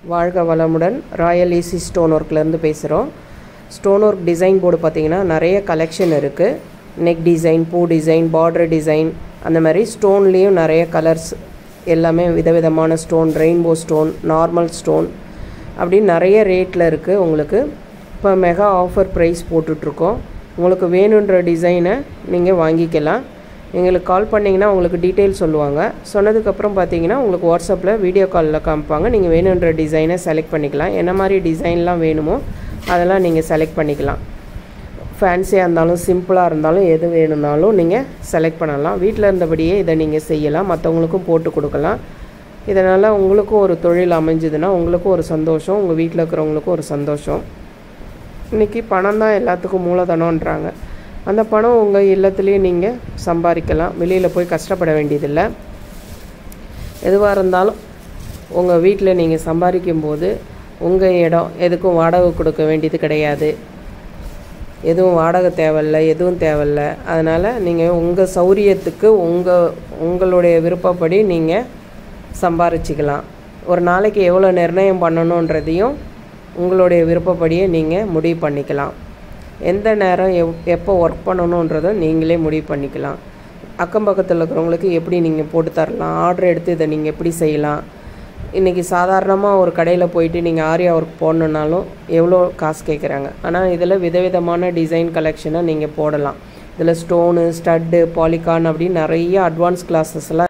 வாழ்க வளமுடன் Royal easy stone ஒர்க்லேருந்து பேசுகிறோம் ஸ்டோன் ஒர்க் டிசைன் போர்டு பார்த்தீங்கன்னா நிறைய கலெக்ஷன் இருக்குது நெக் டிசைன் பூ டிசைன் பார்டர் டிசைன் அந்த மாதிரி ஸ்டோன்லேயும் நிறைய கலர்ஸ் எல்லாமே விதவிதமான stone rainbow stone normal stone அப்படின்னு நிறைய ரேட்டில் இருக்குது உங்களுக்கு இப்போ மெகா ஆஃபர் ப்ரைஸ் போட்டுட்ருக்கோம் உங்களுக்கு வேணுன்ற டிசைனை நீங்கள் வாங்கிக்கலாம் எங்களுக்கு கால் பண்ணிங்கன்னா உங்களுக்கு டீட்டெயில் சொல்லுவாங்க சொன்னதுக்கப்புறம் பார்த்தீங்கன்னா உங்களுக்கு வாட்ஸ்அப்பில் வீடியோ காலில் காமிப்பாங்க நீங்கள் வேணுன்ற டிசைனை செலக்ட் பண்ணிக்கலாம் என்ன மாதிரி டிசைன்லாம் வேணுமோ அதெல்லாம் நீங்கள் செலக்ட் பண்ணிக்கலாம் ஃபேன்சியாக இருந்தாலும் சிம்பிளாக இருந்தாலும் எது வேணும்னாலும் நீங்கள் செலக்ட் பண்ணலாம் வீட்டில் இருந்தபடியே இதை நீங்கள் செய்யலாம் மற்றவங்களுக்கும் போட்டு கொடுக்கலாம் இதனால் உங்களுக்கும் ஒரு தொழில் அமைஞ்சுதுன்னா உங்களுக்கும் ஒரு சந்தோஷம் உங்கள் வீட்டில் இருக்கிறவங்களுக்கும் ஒரு சந்தோஷம் இன்றைக்கி பணம் தான் எல்லாத்துக்கும் மூலதனன்றாங்க அந்த பணம் உங்கள் இல்லத்துலேயே நீங்கள் சம்பாதிக்கலாம் வெளியில் போய் கஷ்டப்பட வேண்டியதில்லை எதுவாக இருந்தாலும் உங்கள் வீட்டில் நீங்கள் சம்பாதிக்கும் போது உங்கள் இடம் எதுக்கும் வாடகை கொடுக்க வேண்டியது கிடையாது எதுவும் வாடகை தேவையில்ல எதுவும் தேவையில்ல அதனால் நீங்கள் உங்கள் சௌரியத்துக்கு உங்கள் உங்களுடைய விருப்பப்படி நீங்கள் சம்பாரிச்சிக்கலாம் ஒரு நாளைக்கு எவ்வளோ நிர்ணயம் பண்ணணுன்றதையும் உங்களுடைய விருப்பப்படியே நீங்கள் முடிவு பண்ணிக்கலாம் எந்த நேரம் எவ் எப்போ ஒர்க் பண்ணணுன்றதும் நீங்களே முடிவு பண்ணிக்கலாம் அக்கம் பக்கத்தில் இருக்கிறவங்களுக்கு எப்படி நீங்கள் போட்டு தரலாம் ஆர்டர் எடுத்து இதை நீங்கள் எப்படி செய்யலாம் இன்றைக்கி சாதாரணமாக ஒரு கடையில் போயிட்டு நீங்கள் ஆரியா ஒர்க் போடணுன்னாலும் எவ்வளோ காசு கேட்குறாங்க ஆனால் இதில் விதவிதமான டிசைன் கலெக்ஷனை நீங்கள் போடலாம் இதில் ஸ்டோனு ஸ்டட்டு பாலிகான் அப்படின்னு நிறைய அட்வான்ஸ் கிளாஸஸ்லாம்